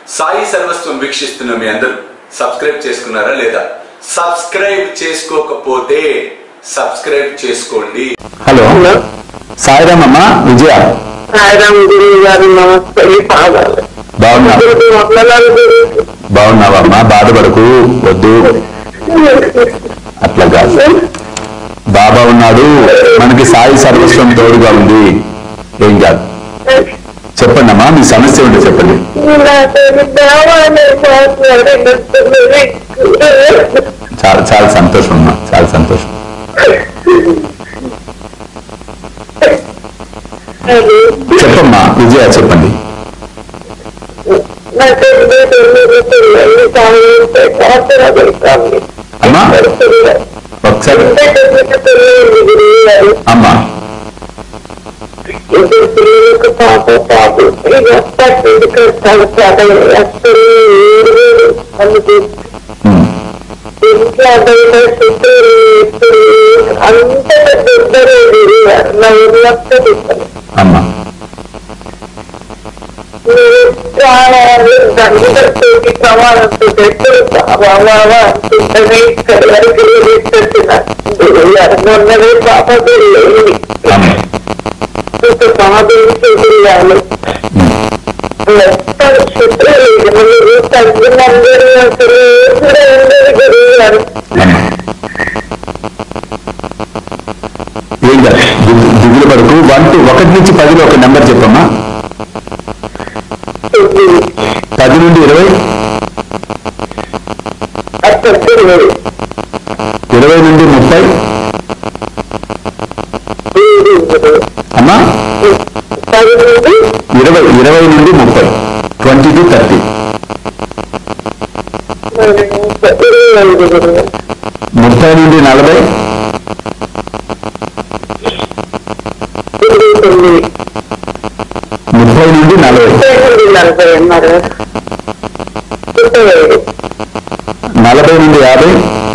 సాయి సర్వస్వం వీక్షిస్తున్న మీ అందరూ సబ్స్క్రైబ్ చేసుకున్నారా లేదా సబ్స్క్రైబ్ చేసుకోకపోతే సబ్స్క్రైబ్ చేసుకోండి హలో హలో సాయిరామ్ అమ్మా విజయ సాయిరామ్ గురువు గారు నమస్తే ఈ పాదాలు బాగున్నా గురువు వందనాలు గురువు బాగున్నావమ్మా బాధపడకు వద్దు అట్లా కాదు బాబా ఉన్నాడు మనకి సాయి సర్వస్వం తోడుగా ఉంది ఏం కాదు చెప్పండి అమ్మా మీ సమస్య ఉంటే చెప్పండి నాకు కావాలి మాట్లాడినట్టున్నది చాలా చాలా సంతోషం అమ్మా చాలా సంతోషం అది చెప్పమ్మా విజయ చెప్పండి నాకు ఎన్నో తొమ్మిది పిల్లలు కావాలి పాత్ర పెడతాను అమ్మా ఒకసారి పిల్లలు గురువు గారు అమ్మా ఇద్దరు పిల్లలకు పాప పాపు పట్టింది కష్టాలు చదవదు అసలు ఏడు వేలు అందుకు ఉమ్, ఇంట్లో బయట చుట్టూ ఇప్పుడు అంత పెద్దరు నా ఊర్లో చెప్పాను అమ్మా ప్రాణాలు దండతోటి ప్రమాణంతో ఎప్పుడు బాబా అంటుంటేనే ఇక్కడ వరకు తీసుకొచ్చిన మొన్ననే పాప పెళ్ళి అమ్మా ఇంత సమాధి చేయాలి ఉమ్, మొత్తం శత్రువులు తగ్గినందరూ అసలు కూడా ఉండదు గురువు గారు అమ్మా ఏం కాదు దిగు- దిగులు పడుకు వన్ టు ఒకటి నుంచి పదిలో ఒక నెంబర్ చెప్పమ్మా పది నుండి ఇరవై అసలు ఇరవై నుండి ముప్పై అమ్మా పది నుండి ఇరవై ఇరవై నుండి ముప్పై ట్వంటీ టు థర్టీ ఇరవై ఐదు గురువు ముప్పై నుండి నలభై ఇరవై తొమ్మిది ముప్పై నుండి నలభై ముప్పై నుండి నలభై అన్నారు ముప్పై ఐదు నలభై నుండి యాభై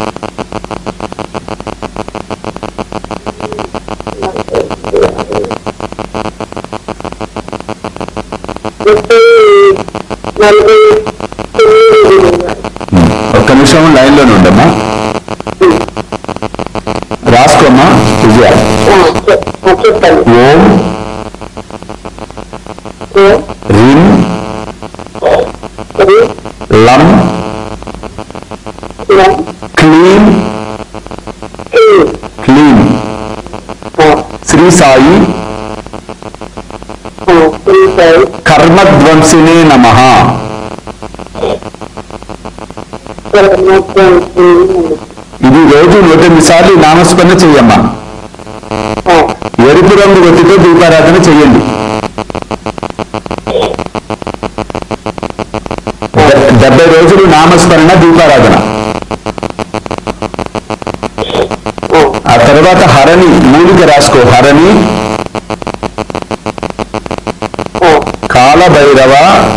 ముప్పై నలభై తొమ్మిది గురువు గారు ఉమ్, ఒక్క నిమిషం లైన్లోనే ఉండమ్మా రాసుకోమ్మా విజయ ఆ, చె- ఆ, చెప్పండి ఓం ఓ, రిం ఇది, లం ఇలా, క్లీం ఇది, క్లీం ఆ, శ్రీ సాయి ఆ, ఇది, కర్మధ్వంసినే నమ మొత్తం ఇది, ఇది రోజు నూట ఎనిమిది సార్లు ఈ నామస్మరణ చెయ్యమ్మా ఆ, ఎరుపు రంగు ఒత్తితో దీపారాధన చెయ్యండి డె- డెబ్బై రోజులు నామస్మరణ దీపారాధన ఆ, ఆ తర్వాత హరణి మూలిక రాసుకో హరణి ఆ, కాలభైరవ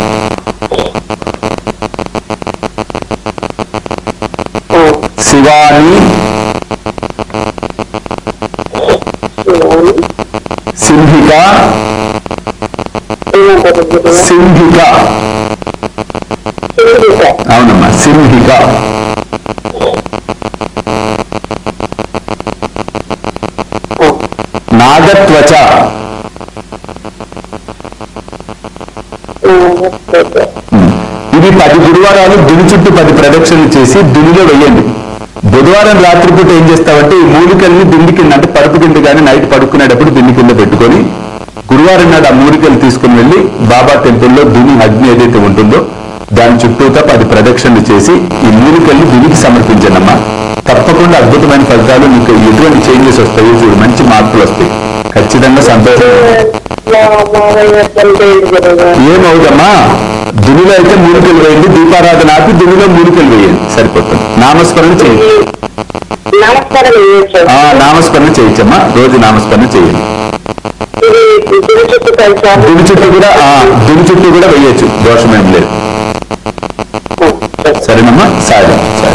ఆ, శివాని శివాని, సింహిక ఏమంటారు గురువు? సింహిక సింహిక, అవునమ్మా సింహిక ఆ, నాగత్వచ ఆ, ఉమ్. ఇవి పది గురువారాలు దుని చుట్టూ పది ప్రదక్షిణలు చేసి దునిలో వెయ్యండి బుధవారం రాత్రిపూట ఏం చేస్తావంటే ఈ మూలికల్ని దిండి కింద అంటే పరుపు కింద కానీ నైట్ పడుకునేటప్పుడు దిండి కింద పెట్టుకొని గురువారం నాడు ఆ మూలికలు తీసుకుని వెళ్ళి బాబా టెంపుల్లో దుని అగ్ని ఏదైతే ఉంటుందో దాని చుట్టూతా పది ప్రదక్షిణలు చేసి ఈ మూలికల్ని దునికి సమర్పించండమ్మా తప్పకుండా అద్భుతమైన ఫలితాలు మీకు ఎటువంటి చేంజెస్ వస్తాయి చూడు మంచి మార్పులు వస్తాయి ఖచ్చితంగా సంతోషం మా మామయ్య తండ్రి గురువు గారు. ఏమవుదమ్మా దునిలో అయితే మూలికలు వేయండి దీపారాధన ఆపి దునిలో మూలికలు వేయండి సరిపోతుంది నామస్మరణ చేయండి నమస్కారం చేయొచ్చు ఆ నామస్మరణ చేయొచ్చమ్మా రోజు నామస్మరణ చేయండి ఇది గుడి చుట్టూ కలిసారు దుని చుట్టూ కూడా ఆ దుని చుట్టూ కూడా వేయొచ్చు దోషమేం లేదు సరేనమ్మా సరే సరే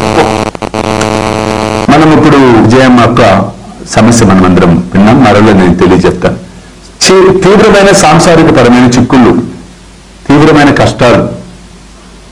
మనం ఇప్పుడు విజయమ్మ యొక్క సమస్య మనం అందరం విన్నాం మరలో నేను తెలియజెప్తాను చి- తీవ్రమైన సాంసారిక పరమైన చిక్కుళ్ళు తీవ్రమైన కష్టాలు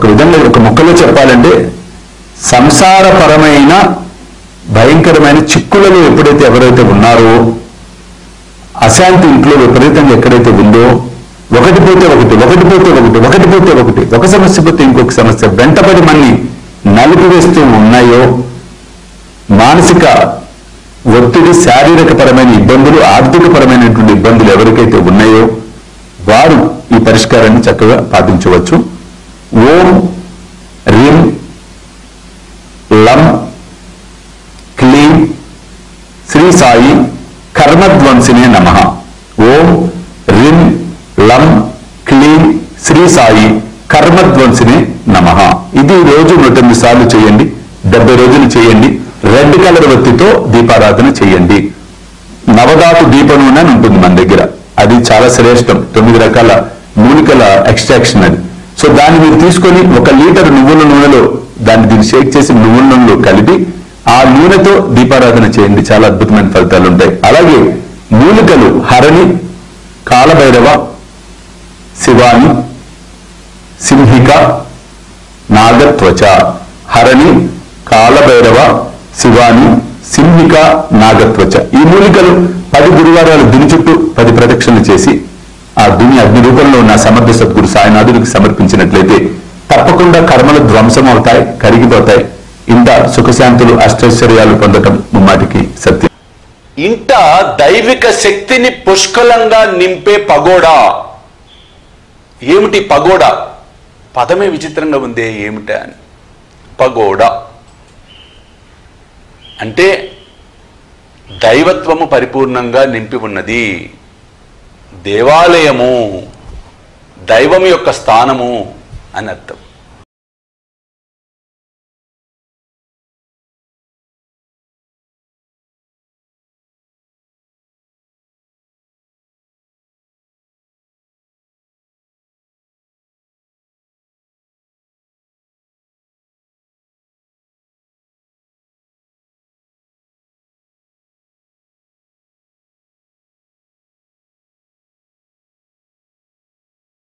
ఒక విధంగా ఒక ముక్కలో చెప్పాలంటే సంసారపరమైన భయంకరమైన చిక్కులలో ఎప్పుడైతే ఎవరైతే ఉన్నారో అశాంతి ఇంట్లో విపరీతంగా ఎక్కడైతే ఉందో ఒకటి పోతే ఒకటి ఒకటి పోతే ఒకటి ఒకటి పోతే ఒకటి ఒక సమస్య పోతే ఇంకొక సమస్య వెంటబడి మన్ని నలిపివేస్తూ ఉన్నాయో మానసిక ఒత్తిడి శారీరక పరమైన ఇబ్బందులు ఆర్థిక పరమైనటువంటి ఇబ్బందులు ఎవరికైతే ఉన్నాయో వారు ఈ పరిష్కారాన్ని చక్కగా పాటించవచ్చు ఓం రిం లం క్లీం శ్రీ సాయి కర్మధ్వంసినే నమ ఓం రిం లం క్లీం శ్రీ సాయి కర్మధ్వంసినే నమ ఇది రోజు నూట ఎనిమిది సార్లు చేయండి డెబ్బై రోజులు చేయండి రెడ్ కలర్ వత్తితో దీపారాధన చేయండి నవధాతు దీప నూనె అని ఉంటుంది మన దగ్గర అది చాలా శ్రేష్టం తొమ్మిది రకాల మూలికల ఎక్స్ట్రాక్షన్ అది సో దాన్ని మీరు తీసుకొని ఒక లీటర్ నువ్వుల నూనెలో దాన్ని దీన్ని షేక్ చేసి నువ్వుల నూనెలో కలిపి ఆ నూనెతో దీపారాధన చేయండి చాలా అద్భుతమైన ఫలితాలు ఉంటాయి అలాగే మూలికలు హరణి కాలభైరవ శివాని సింహిక నాగత్వచ హరణి కాలభైరవ శివాని సింహిక నాగత్వచ ఈ మూలికలు పది గురువారాలు దుని చుట్టూ పది ప్రదక్షిణలు చేసి ఆ దుని అగ్ని రూపంలో ఉన్న సమర్థ సద్గురు సాయినాథుడికి సమర్పించినట్లయితే తప్పకుండా కర్మలు ధ్వంసం అవుతాయి కరిగిపోతాయి ఇంత సుఖశాంతులు అష్టైశ్వర్యాలు పొందటం ముమ్మాటికి సత్యం ఇంట దైవిక శక్తిని పుష్కలంగా నింపే పగోడా ఏమిటి పగోడా పదమే విచిత్రంగా ఉందే ఏమిటా అని పగోడా అంటే దైవత్వము పరిపూర్ణంగా నింపి ఉన్నది దేవాలయము దైవం యొక్క స్థానము అని అర్థం